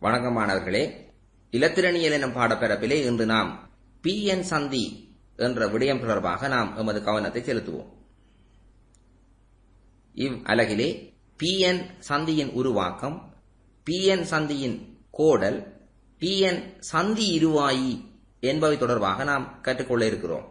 வணக்கம் மாணவர்களே இலத்திரனியல் எனும் பாடப்பரப்பிலே இன்று நாம் பி என் சந்தி என்ற விடயம் தொடர்பாக நாம் எமது கவனத்தை செலுத்துவோம் இவ் அலகிலே பி என் சந்தியின் உருவாக்கம் பி என் சந்தியின் கோடல் பி என் சந்தி இருவாயி என்பவை தொடர்பாக நாம் கற்றுக்கொள்ள இருக்கிறோம்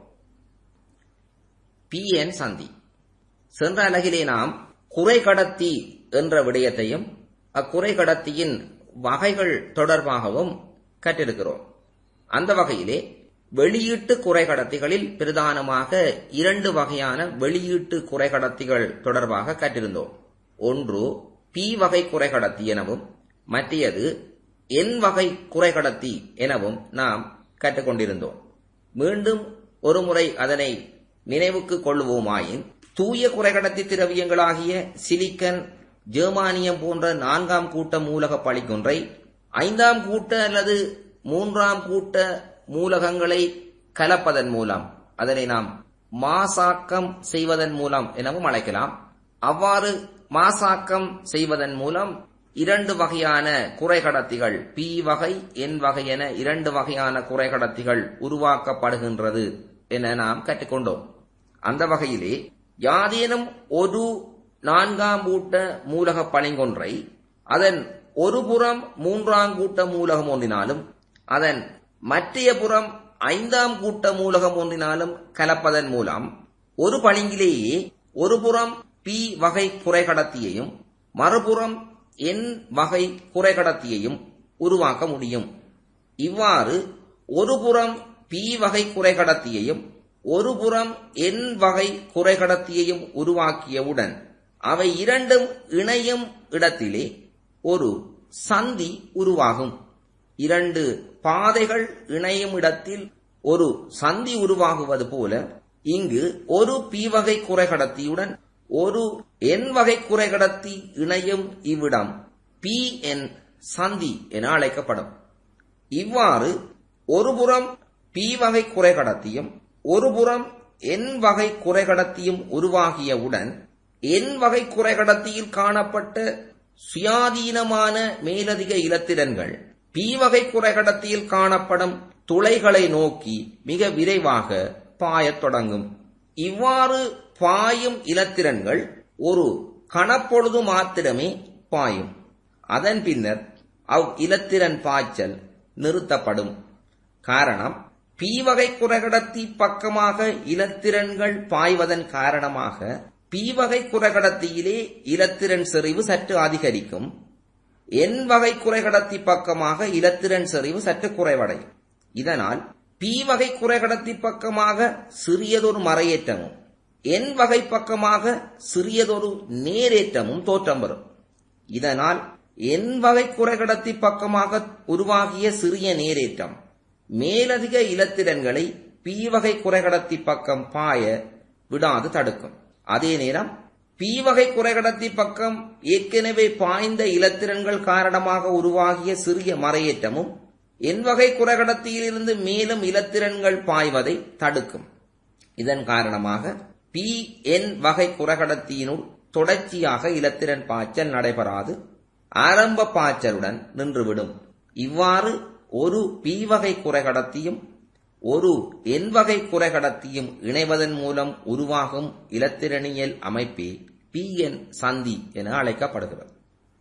பி என் சந்தி சென்ற அலகிலே நாம் குறைகடத்தி என்ற விடயத்தையும் அக்குறைகடத்தியின் வகைகள் தொடர்பாகவும் கற்றிருக்கிறோம் அந்த வகையிலே வெளியீட்டு குறைகடத்திகளில் பிரதானமாக இரண்டு வகையான வெளியீட்டு குறைகடத்திகள் தொடர்பாக கற்றிருந்தோம் ஒன்று பி வகை குறைகடத்தி எனவும் மற்றையது என் வகை குறைகடத்தி எனவும் நாம் கற்றுக்கொண்டிருந்தோம் மீண்டும் ஒருமுறை அதனை நினைவுக்கு கொள்வோமாயின் தூய குறைகடத்தி திரவியங்களாகிய சிலிக்கன் ஜெர்மானியம் போன்ற நான்காம் கூட்ட மூலக பளிங்கொன்றை ஐந்தாம் கூட்ட அல்லது மூன்றாம் கூட்ட மூலகங்களை கலப்பதன் மூலம் அதனை நாம் மாசாக்கம் செய்வதன் மூலம் எனவும் அழைக்கலாம் அவ்வாறு மாசாக்கம் செய்வதன் மூலம் இரண்டு வகையான குறைகடத்திகள் பி வகை என் வகை என இரண்டு வகையான குறைகடத்திகள் உருவாக்கப்படுகின்றது என நாம் கற்றுக்கொண்டோம் அந்த வகையிலே யாதேனும் ஒரு நான்காம் கூட்ட மூலக பளிங்கொன்றை அதன் ஒரு புறம் மூன்றாம் கூட்ட மூலகம் ஒன்றினாலும் அதன் மற்றைய புறம் ஐந்தாம் கூட்ட மூலகம் ஒன்றினாலும் கலப்பதன் மூலம் ஒரு பளிங்கிலேயே ஒரு புறம் பி வகை குறைகடத்தியையும் மறுபுறம் என் வகை குறைகடத்தியையும் உருவாக்க முடியும் இவ்வாறு ஒரு புறம் பி வகை குறைகடத்தியையும் ஒரு புறம் என் வகை குறைகடத்தியையும் உருவாக்கியவுடன் அவை இரண்டும் இணையும் இடத்திலே ஒரு சந்தி உருவாகும் இரண்டு பாதைகள் இணையும் இடத்தில் ஒரு சந்தி உருவாகுவது போல இங்கு ஒரு பி வகை குறைகடத்தியுடன் ஒரு என் வகை குறைகடத்தி இணையும் இவ்விடம் பி என் சந்தி என அழைக்கப்படும் இவ்வாறு ஒருபுறம் பி வகை குறைகடத்தியும் ஒருபுறம் என் வகை குறைகடத்தியும் உருவாகியவுடன் என் வகை குறைகடத்தியில் காணப்பட்ட சுயாதீனமான மேலதிக இலத்திரன்கள் பி வகை குறைகடத்தியில் காணப்படும் துளைகளை நோக்கி மிக விரைவாக பாயத் தொடங்கும் இவ்வாறு பாயும் இலத்திரன்கள் ஒரு கணப்பொழுது மாத்திரமே பாயும் அதன் பின்னர் அவ் இலத்திரன் பாய்ச்சல் நிறுத்தப்படும் காரணம் பி வகை குறைகடத்தி பக்கமாக இலத்திரன்கள் பாய்வதன் காரணமாக பி வகை குறைகடத்தியிலே இலத்திரன் செறிவு சற்று அதிகரிக்கும் என் வகை குறைகடத்தி பக்கமாக இலத்திரன் செறிவு சற்று குறைவடையும் இதனால் பி வகை குறைகடத்தி பக்கமாக சிறியதொரு மறையேற்றமும் என் வகை பக்கமாக சிறியதொரு நேரேற்றமும் தோற்றம் வரும் இதனால் என் வகை குறைகடத்தி பக்கமாக உருவாகிய சிறிய நேரேற்றம் மேலதிக இலத்திரன்களை பி வகை குறைகடத்தி பக்கம் பாய விடாது தடுக்கும் அதே நேரம் பி வகை குறைகடத்தி பக்கம் ஏற்கனவே பாய்ந்த இலத்திரன்கள் காரணமாக உருவாகிய சிறிய மறையேற்றமும் என் வகை குறைகடத்தியிலிருந்து மேலும் இலத்திரன்கள் பாய்வதை தடுக்கும் இதன் காரணமாக பி என் வகை குறைகடத்தியினுள் தொடர்ச்சியாக இலத்திரன் பாய்ச்சல் நடைபெறாது ஆரம்ப பாய்ச்சலுடன் நின்றுவிடும் இவ்வாறு ஒரு பி வகை குறைகடத்தியும் ஒரு என் வகை குறைகடத்தியும் இணைவதன் மூலம் உருவாகும் இலத்திரனியல் அமைப்பே பி என் சந்தி என அழைக்கப்படுகிறது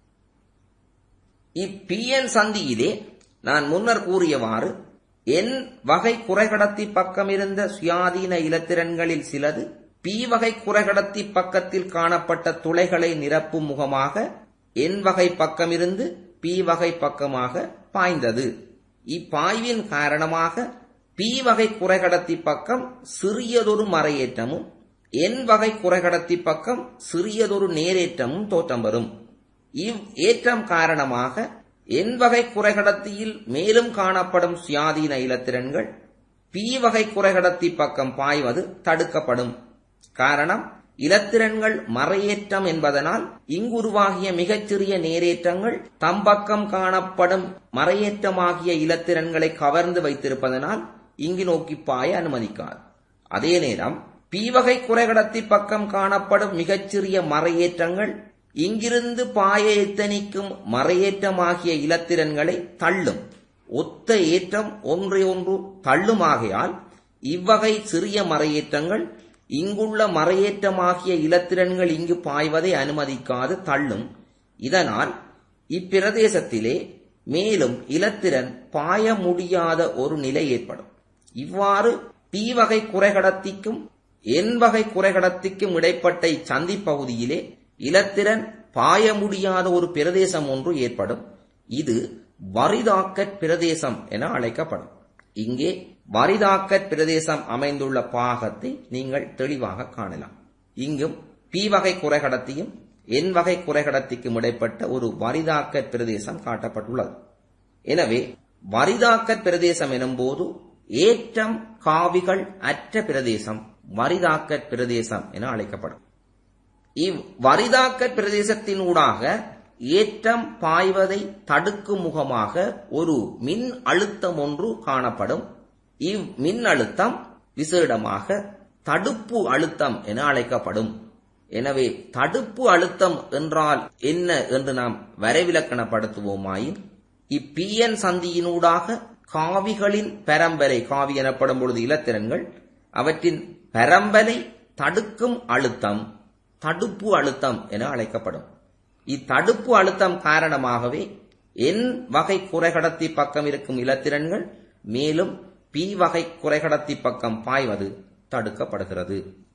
இப்பி என் சந்தியிலே நான் முன்னர் கூறியவாறு என் வகை குறைகடத்தி பக்கம் இருந்த சுயாதீன இலத்திரன்களில் சிலது பி வகை குறைகடத்தி பக்கத்தில் காணப்பட்ட துளைகளை நிரப்பும் முகமாக என் வகை பக்கமிருந்து பி வகை பக்கமாக பாய்ந்தது இப்பாய்வின் காரணமாக பி வகை குறைகடத்தி பக்கம் சிறியதொரு மறையேற்றமும் என் வகை குறைகடத்தி பக்கம் சிறியதொரு நேரேற்றமும் தோற்றம் வரும் இவ் ஏற்றம் காரணமாக என் வகை குறைகடத்தியில் மேலும் காணப்படும் சுயாதீன இலத்திரன்கள் பி வகை குறைகடத்தி பக்கம் பாய்வது தடுக்கப்படும் காரணம் இலத்திரன்கள் மறையேற்றம் என்பதனால் இங்குருவாகிய மிகச்சிறிய நேரேற்றங்கள் தம்பக்கம் காணப்படும் மறையேற்றமாகிய இலத்திரன்களை கவர்ந்து வைத்திருப்பதனால் இங்கு நோக்கி பாய அனுமதிக்காது அதே நேரம் பி வகை குறைகடத்தி பக்கம் காணப்படும் மிகச்சிறிய மறையேற்றங்கள் இங்கிருந்து பாய எத்தனிக்கும் மறையேற்றமாகிய இலத்திரன்களை தள்ளும் ஒத்த ஏற்றம் ஒன்றை ஒன்று தள்ளுமாகையால் இவ்வகை சிறிய மறையேற்றங்கள் இங்குள்ள மறையேற்றமாகிய இலத்திரன்கள் இங்கு பாய்வதை அனுமதிக்காது தள்ளும் இதனால் இப்பிரதேசத்திலே மேலும் இலத்திரன் பாய முடியாத ஒரு நிலை ஏற்படும் இவ்வாறு பி வகை குறைகடத்திக்கும் என் வகை குறைகடத்திக்கும் இடைப்பட்ட இச்சந்தி பகுதியிலே இலத்திரன் பாய முடியாத ஒரு பிரதேசம் ஒன்று ஏற்படும் இது வரிதாக்கற் பிரதேசம் என அழைக்கப்படும் இங்கே வரிதாக்கற் பிரதேசம் அமைந்துள்ள பாகத்தை நீங்கள் தெளிவாக காணலாம் இங்கும் பி வகை குறைகடத்தியும் என் வகை குறைகடத்திக்கும் இடைப்பட்ட ஒரு வரிதாக்கற் பிரதேசம் காட்டப்பட்டுள்ளது எனவே வரிதாக்கற் பிரதேசம் எனும்போது ஏற்றம் காவிகள் அற்ற பிரதேசம் வரிதாக்கற் பிரதேசம் என அழைக்கப்படும் இவ் வரிதாக்கற் பிரதேசத்தினூடாக ஏற்றம் பாய்வதை தடுக்கும் முகமாக ஒரு மின் அழுத்தம் ஒன்று காணப்படும் இவ் மின் அழுத்தம் விசேடமாக தடுப்பு அழுத்தம் என அழைக்கப்படும் எனவே தடுப்பு அழுத்தம் என்றால் என்ன என்று நாம் வரைவிலக்கணப்படுத்துவோமாயின் இப்பிஎன் சந்தியினூடாக காவிகளின் பெரம்பலை காவி எனப்படும் பொழுது இலத்திரன்கள் அவற்றின் பெரம்பலை தடுக்கும் அழுத்தம் தடுப்பு அழுத்தம் என அழைக்கப்படும் இத்தடுப்பு அழுத்தம் காரணமாகவே என் வகை குறைகடத்தி பக்கம் இருக்கும் இலத்திரன்கள் மேலும் பி வகை குறைகடத்தி பக்கம் பாய்வது தடுக்கப்படுகிறது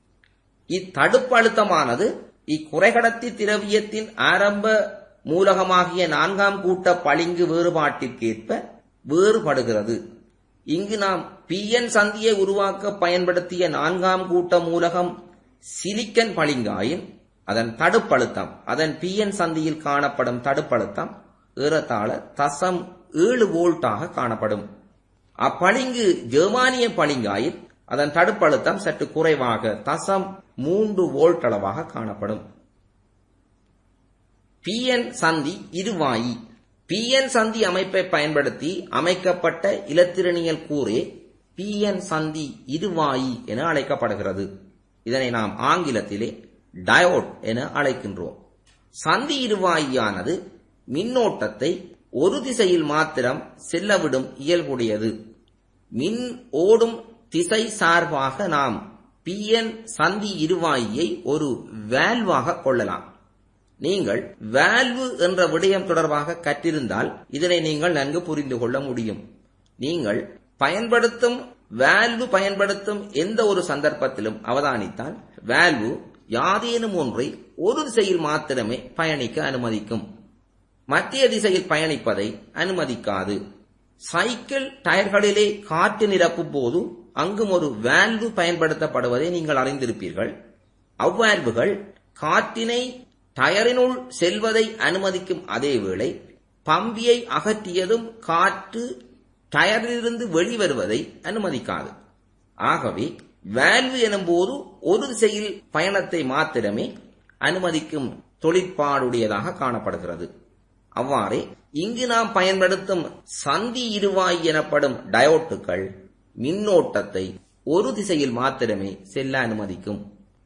இத்தடுப்பு அழுத்தமானது இக்குறைகடத்தி திரவியத்தின் ஆரம்ப மூலகமாகிய நான்காம் கூட்ட பளிங்கு வேறுபாட்டிற்கேற்ப வேறுபடுகிறது இங்கு நாம் பிஎன் சந்தியை உருவாக்க பயன்படுத்திய நான்காம் கூட்ட மூலகம் சிலிக்கன் பளிங்காயின் அதன் தடுப்பழுத்தம் அதன் பிஎன் சந்தியில் காணப்படும் தடுப்பழுத்தம் ஏறத்தாழ தசம் ஏழு வோல்ட்டாக காணப்படும் அப்பளிங்கு ஜெர்மானிய பளிங்காயில் அதன் தடுப்பழுத்தம் சற்று குறைவாக தசம் மூன்று வோல்ட் அளவாக காணப்படும் பிஎன் சந்தி இருவாயி பிஎன் சந்தி அமைப்பை பயன்படுத்தி அமைக்கப்பட்ட இலத்திரனியல் கூறே பிஎன் சந்தி இருவாயி என அழைக்கப்படுகிறது இதனை நாம் ஆங்கிலத்திலே டயோட் என அழைக்கின்றோம் சந்தி இருவாயியானது மின்னோட்டத்தை ஒரு திசையில் மாத்திரம் செல்லவிடும் இயல்புடையது மின் ஓடும் திசை சார்பாக நாம் பிஎன் சந்தி இருவாயியை ஒரு வேல்வாக கொள்ளலாம் நீங்கள் வேல்வு என்ற விடயம் தொடர்பாக கற்றிருந்தால் இதனை நீங்கள் நன்கு புரிந்து கொள்ள முடியும் நீங்கள் பயன்படுத்தும் வேல்வு பயன்படுத்தும் எந்த ஒரு சந்தர்ப்பத்திலும் அவதானித்தால் வேல்வு யாதேனும் ஒன்றை ஒரு திசையில் மாத்திரமே பயணிக்க அனுமதிக்கும் மத்திய திசையில் பயணிப்பதை அனுமதிக்காது சைக்கிள் டயர்களிலே காற்று நிரப்பும் போது அங்கும் ஒரு வேல்வு பயன்படுத்தப்படுவதை நீங்கள் அறிந்திருப்பீர்கள் அவ்வேல்வுகள் காற்றினை டயரினுள் செல்வதை அனுமதிக்கும் அதேவேளை பம்பியை அகற்றியதும் காற்று டயரிலிருந்து வெளிவருவதை அனுமதிக்காது ஆகவே வேல்வு எனும்போது ஒரு திசையில் பயணத்தை மாத்திரமே அனுமதிக்கும் தொழிற்பாடுடையதாக காணப்படுகிறது அவ்வாறே இங்கு நாம் பயன்படுத்தும் சந்தி இருவாய் எனப்படும் டயோட்டுகள் மின்னோட்டத்தை ஒரு திசையில் மாத்திரமே செல்ல அனுமதிக்கும்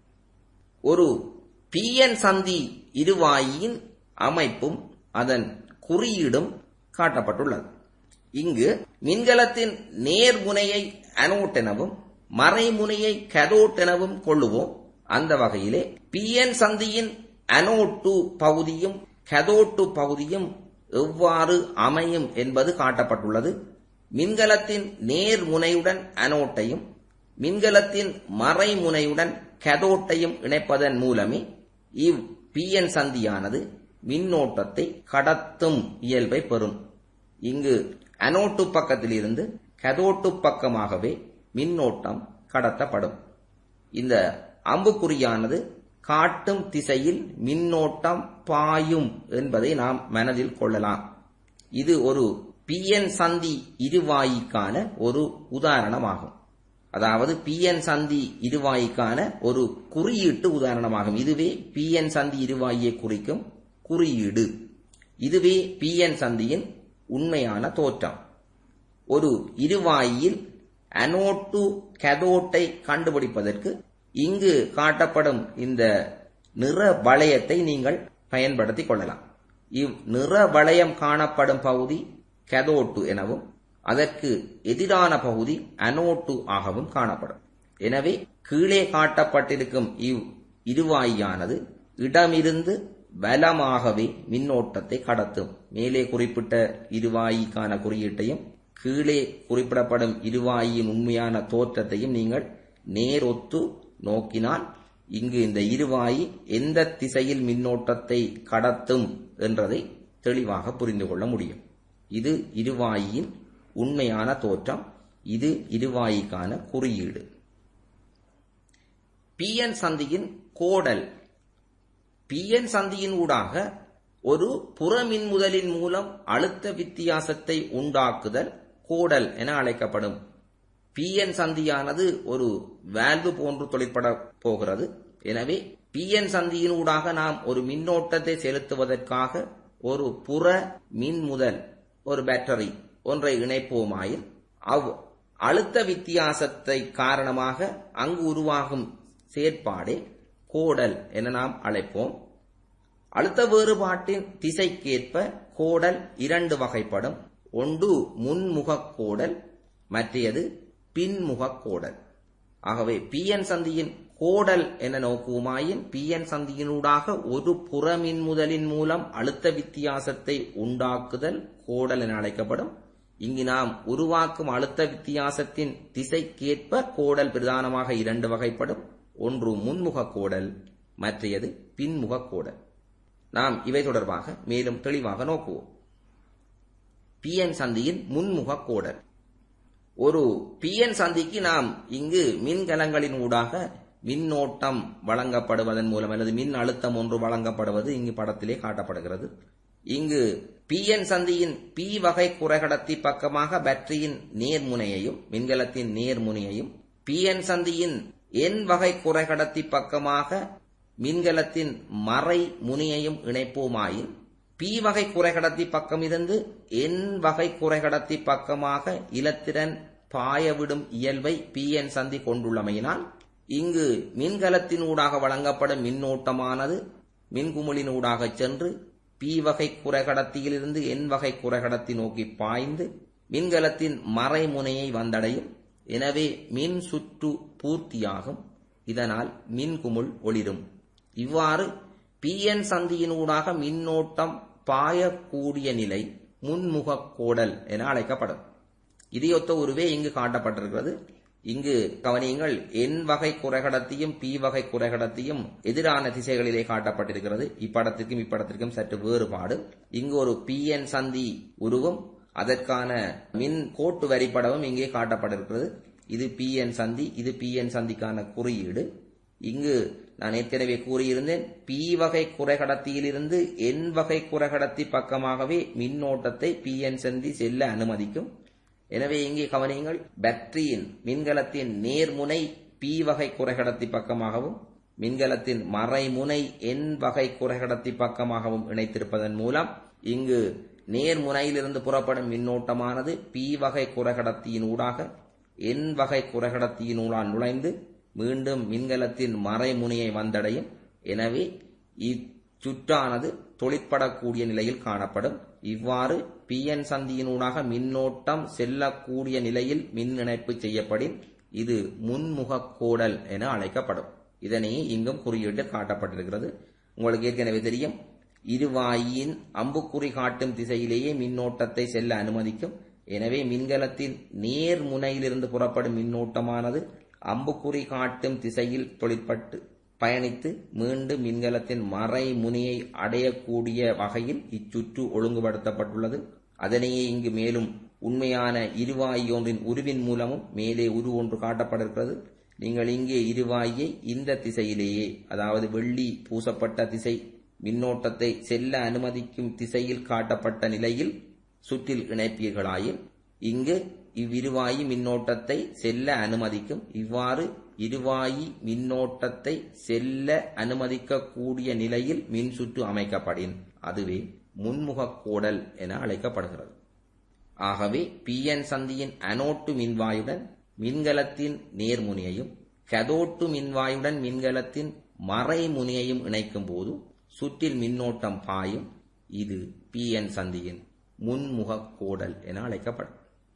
ஒரு பிஎன் சந்தி இருவாயின் அமைப்பும் அதன் குறியீடும் காட்டப்பட்டுள்ளது இங்கு மின்கலத்தின் நேர்முனையை அனோட் எனவும் மறைமுனையை கதோட் எனவும் கொள்ளுவோம் அந்த வகையிலே பிஎன் சந்தியின் அனோட்டு பகுதியும் கதோட்டு பகுதியும் எவ்வாறு அமையும் என்பது காட்டப்பட்டுள்ளது மின்கலத்தின் நேர்முனையுடன் அனோட்டையும் மின்கலத்தின் மறைமுனையுடன் கதோட்டையும் இணைப்பதன் மூலமே இவ் பிஎன் சந்தியானது மின்னோட்டத்தை கடத்தும் இயல்பை பெறும் இங்கு அனோட்டு பக்கத்திலிருந்து கதோட்டு பக்கமாகவே மின்னோட்டம் கடத்தப்படும் இந்த அம்புக்குறியானது காட்டும் திசையில் மின்னோட்டம் பாயும் என்பதை நாம் மனதில் கொள்ளலாம் இது ஒரு பிஎன் சந்தி இருவாயிக்கான ஒரு உதாரணமாகும் அதாவது பிஎன் சந்தி இருவாய்க்கான ஒரு குறியீட்டு உதாரணமாகும் இதுவே பிஎன் சந்தி இருவாயை குறிக்கும் குறியீடு இதுவே பிஎன் சந்தியின் உண்மையான தோற்றம் ஒரு இருவாயில் அனோட்டு கதோட்டை கண்டுபிடிப்பதற்கு இங்கு காட்டப்படும் இந்த நிற வளையத்தை நீங்கள் பயன்படுத்திக் கொள்ளலாம் இவ் நிற வளையம் காணப்படும் பகுதி கதோட்டு எனவும் அதற்கு எதிரான பகுதி அனோட்டு ஆகவும் காணப்படும் எனவே கீழே காட்டப்பட்டிருக்கும் இவ் இருவாயியானது இடமிருந்து வலமாகவே மின்னோட்டத்தை கடத்தும் மேலே குறிப்பிட்ட இருவாயிக்கான குறியீட்டையும் கீழே குறிப்பிடப்படும் இருவாயின் உண்மையான தோற்றத்தையும் நீங்கள் நேரொத்து நோக்கினால் இங்கு இந்த இருவாயி எந்த திசையில் மின்னோட்டத்தை கடத்தும் என்றதை தெளிவாக புரிந்து கொள்ள முடியும் இது இருவாயின் உண்மையான தோற்றம் இது இருவாயிக்கான குறியீடு பிஎன் சந்தியின் கோடல் பிஎன் சந்தியின் ஊடாக ஒரு புறமின்முதலின் மூலம் அழுத்த வித்தியாசத்தை உண்டாக்குதல் கோடல் என அழைக்கப்படும் பிஎன் சந்தியானது ஒரு வேல்வு போன்று தொழிற்பட போகிறது எனவே பிஎன் சந்தியின் ஊடாக நாம் ஒரு மின்னோட்டத்தை செலுத்துவதற்காக ஒரு புற மின்முதல் ஒரு பேட்டரி ஒன்றை இணைப்போமாயின் அவ் அழுத்த வித்தியாசத்தை காரணமாக அங்கு உருவாகும் செயற்பாடே கோடல் என நாம் அழைப்போம் அழுத்த வேறுபாட்டின் திசைக்கேற்ப கோடல் இரண்டு வகைப்படும் ஒன்று முன்முகக் கோடல் மற்றையது பின்முகக் கோடல் ஆகவே பிஎன் சந்தியின் கோடல் என நோக்குமாயின் பிஎன் சந்தியினூடாக ஒரு புறமின் முதலின் மூலம் அழுத்த வித்தியாசத்தை உண்டாக்குதல் கோடல் என அழைக்கப்படும் இங்கு நாம் உருவாக்கும் அழுத்த வித்தியாசத்தின் திசைக்கேற்ப கோடல் பிரதானமாக இரண்டு வகைப்படும் ஒன்று முன்முக கோடல் மற்றையது பின்முக கோடல் நாம் இவை தொடர்பாக மேலும் தெளிவாக நோக்குவோம் பிஎன் சந்தியின் முன்முக கோடல் ஒரு பிஎன் சந்திக்கு நாம் இங்கு மின்கலங்களின் ஊடாக மின்னோட்டம் வழங்கப்படுவதன் மூலம் அல்லது மின் அழுத்தம் ஒன்று வழங்கப்படுவது இங்கு படத்திலே காட்டப்படுகிறது இங்கு பிஎன் சந்தியின் பி வகை குறைகடத்தி பக்கமாக பேட்டரியின் நேர்முனையையும் மின்கலத்தின் நேர்முனையையும் பிஎன் சந்தியின் என் வகை குறைகடத்தி பக்கமாக மின்கலத்தின் மறை முனையையும் இணைப்போமாயின் பி வகை குறைகடத்தி பக்கம் இருந்து என் வகை குறைகடத்தி பக்கமாக இலத்திரன் பாயவிடும் இயல்பை பிஎன் சந்தி கொண்டுள்ளமையினால் இங்கு மின்கலத்தின் ஊடாக வழங்கப்படும் மின்னோட்டமானது மின்குமிழின் ஊடாக சென்று பி வகை குறைகடத்தியிலிருந்து என் வகை குறைகடத்தி நோக்கி பாய்ந்து மின்கலத்தின் மறைமுனையை வந்தடையும் எனவே மின் சுற்று பூர்த்தியாகும் இதனால் மின்குமுள் ஒளிரும் இவ்வாறு பிஎன் சந்தியினூடாக மின்னோட்டம் பாயக்கூடிய நிலை முன்முக கோடல் என அழைக்கப்படும் இதையொத்த உருவே இங்கு காட்டப்பட்டிருக்கிறது இங்கு கவனியுங்கள் என் வகை குறைகடத்தியும் பி வகை குறைகடத்தியும் எதிரான திசைகளிலே காட்டப்பட்டிருக்கிறது இப்படத்திற்கும் இப்படத்திற்கும் சற்று வேறுபாடு இங்கு ஒரு பிஎன் சந்தி உருவம் அதற்கான மின் கோட்டு வரிப்படமும் இங்கே காட்டப்பட்டிருக்கிறது இது பிஎன் சந்தி இது பிஎன் சந்திக்கான குறியீடு இங்கு நான் ஏற்கனவே கூறியிருந்தேன் பி வகை குறைகடத்தியிலிருந்து என் வகை குறைகடத்தி பக்கமாகவே மின்னோட்டத்தை பிஎன் சந்தி செல்ல அனுமதிக்கும் எனவே இங்கே கவனியுங்கள் பேட்டரியின் மின்கலத்தின் நேர்முனை பி வகை குறைகடத்தி பக்கமாகவும் மின்கலத்தின் மறைமுனை என் வகை குறைகடத்தி பக்கமாகவும் இணைத்திருப்பதன் மூலம் இங்கு நேர்முனையிலிருந்து புறப்படும் மின்னோட்டமானது பி வகை குறைகடத்தியின் ஊடாக என் வகை குறைகடத்தியினூடால் நுழைந்து மீண்டும் மின்கலத்தின் மறைமுனையை வந்தடையும் எனவே இச்சுற்றானது தொழிற்படக்கூடிய நிலையில் காணப்படும் இவ்வாறு பிஎன் சந்தியினூடாக மின்னோட்டம் செல்லக்கூடிய நிலையில் மின் இணைப்பு செய்யப்படின் இது முன்முக கோடல் என அழைக்கப்படும் இதனை இங்கும் குறியீட்டு காட்டப்பட்டிருக்கிறது உங்களுக்கு ஏற்கனவே தெரியும் இருவாயின் அம்புக்குறி காட்டும் திசையிலேயே மின்னோட்டத்தை செல்ல அனுமதிக்கும் எனவே மின்கலத்தின் நேர் முனையிலிருந்து புறப்படும் மின்னோட்டமானது அம்புக்குறி காட்டும் திசையில் தொழிற்பட்டு பயணித்து மீண்டும் மின்கலத்தின் மறை முனையை அடையக்கூடிய வகையில் இச்சுற்று ஒழுங்குபடுத்தப்பட்டுள்ளது அதனையே இங்கு மேலும் உண்மையான இருவாயி ஒன்றின் உருவின் மூலமும் மேலே உரு ஒன்று காட்டப்பட்டிருக்கிறது நீங்கள் இங்கே இருவாயை இந்த திசையிலேயே அதாவது வெள்ளி பூசப்பட்ட திசை மின்னோட்டத்தை செல்ல அனுமதிக்கும் திசையில் காட்டப்பட்ட நிலையில் சுற்றில் இணைப்பீர்களாயின் இங்கு இவ்விருவாயி மின்னோட்டத்தை செல்ல அனுமதிக்கும் இவ்வாறு இருவாயி மின்னோட்டத்தை செல்ல அனுமதிக்கக்கூடிய நிலையில் மின் சுற்று அமைக்கப்படின் அதுவே முன்முக கோடல் என அழைக்கப்படுகிறது ஆகவே பிஎன் சந்தியின் அனோட்டு மின்வாயுடன் மின்கலத்தின் நேர்முனையையும் கதோட்டு மின்வாயுடன் மின்கலத்தின் மறைமுனையையும் இணைக்கும் போது சுற்றில் மின்னோட்டம் பாயும் இது பிஎன் சந்தியின் முன்முக கோடல் என அழைக்கப்படும்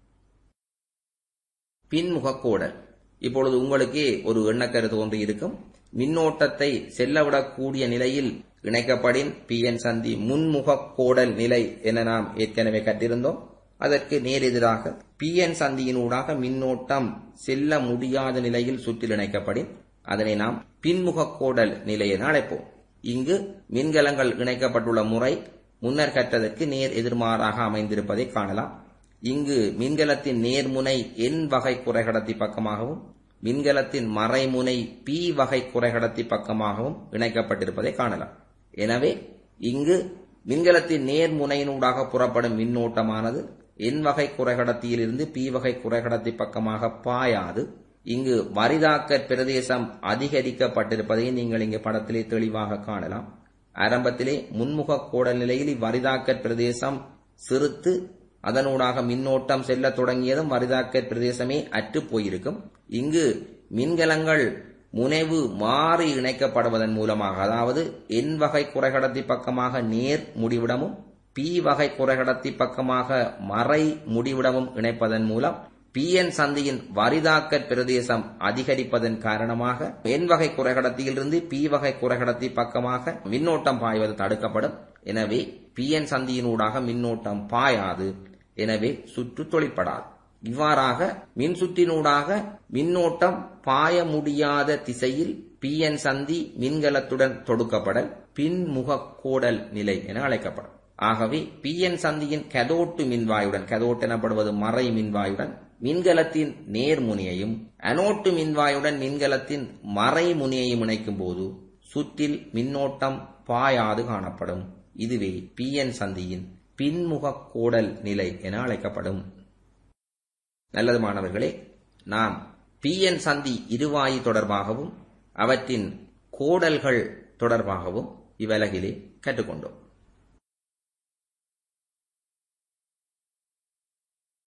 பின்முக கோடல் இப்பொழுது உங்களுக்கே ஒரு எண்ணக்கரு தோன்றி இருக்கும் மின்னோட்டத்தை செல்லவிடக்கூடிய நிலையில் இணைக்கப்படின் பிஎன் சந்தி முன்முக கோடல் நிலை என நாம் ஏற்கனவே கற்றிருந்தோம் அதற்கு நேரெதிராக பிஎன் சந்தியினூடாக மின்னோட்டம் செல்ல முடியாத நிலையில் சுற்றில் இணைக்கப்படின் அதனை நாம் பின்முக கோடல் நிலை என அழைப்போம் இங்கு மின்கலங்கள் இணைக்கப்பட்டுள்ள முறை முன்னர் கற்றதற்கு நேர் எதிர்மாறாக அமைந்திருப்பதை காணலாம் இங்கு மின்கலத்தின் நேர்முனை என் வகை குறைகடத்தி பக்கமாகவும் மின்கலத்தின் மறைமுனை பி வகை குறைகடத்தி பக்கமாகவும் இணைக்கப்பட்டிருப்பதை காணலாம் எனவே இங்கு மின்கலத்தின் நேர்முனையினூடாக புறப்படும் மின்னோட்டமானது என் வகை குறைகடத்தியிலிருந்து பி வகை குறைகடத்தி பக்கமாக பாயாது இங்கு வரிதாக்கற் பிரதேசம் அதிகரிக்கப்பட்டிருப்பதை நீங்கள் இங்கே படத்திலே தெளிவாக காணலாம் ஆரம்பத்திலே முன்முக கோடல் நிலையில் இவ்வரிதாக்கற் பிரதேசம் சிறுத்து அதனூடாக மின்னோட்டம் செல்ல தொடங்கியதும் வரிதாக்கற் பிரதேசமே அற்று போயிருக்கும் இங்கு மின்கலங்கள் முனைவு மாறி இணைக்கப்படுவதன் மூலமாக அதாவது என் வகை குறைகடத்தி பக்கமாக நேர் முடிவிடமும் பி வகை குறைகடத்தி பக்கமாக மறை முடிவிடமும் இணைப்பதன் மூலம் பிஎன் சந்தியின் வரிதாக்கற் பிரதேசம் அதிகரிப்பதன் காரணமாக என் வகை குறைகடத்தியிலிருந்து பி வகை குறைகடத்தி பக்கமாக மின்னோட்டம் பாய்வது தடுக்கப்படும் எனவே பிஎன் சந்தியினூடாக மின்னோட்டம் பாயாது எனவே சுற்று தொழிற்படாது இவ்வாறாக மின் சுற்றினூடாக மின்னோட்டம் பாய முடியாத திசையில் பிஎன் சந்தி மின்கலத்துடன் தொடுக்கப்படல் பின்முக கோடல் நிலை என அழைக்கப்படும் ஆகவே பிஎன் சந்தியின் கதோட்டு மின்வாயுடன் கதோட் எனப்படுவது மறை மின்வாயுடன் மின்கலத்தின் நேர்முனையையும் அனோட்டு மின்வாயுடன் மின்கலத்தின் மறைமுனையையும் இணைக்கும் போது சுற்றில் மின்னோட்டம் பாயாது காணப்படும் இதுவே பிஎன் சந்தியின் பின்முக கோடல் நிலை என அழைக்கப்படும் நல்லது மாணவர்களே நாம் பிஎன் சந்தி இருவாயு தொடர்பாகவும் அவற்றின் கோடல்கள் தொடர்பாகவும் இவ்வலகிலே கற்றுக்கொண்டோம்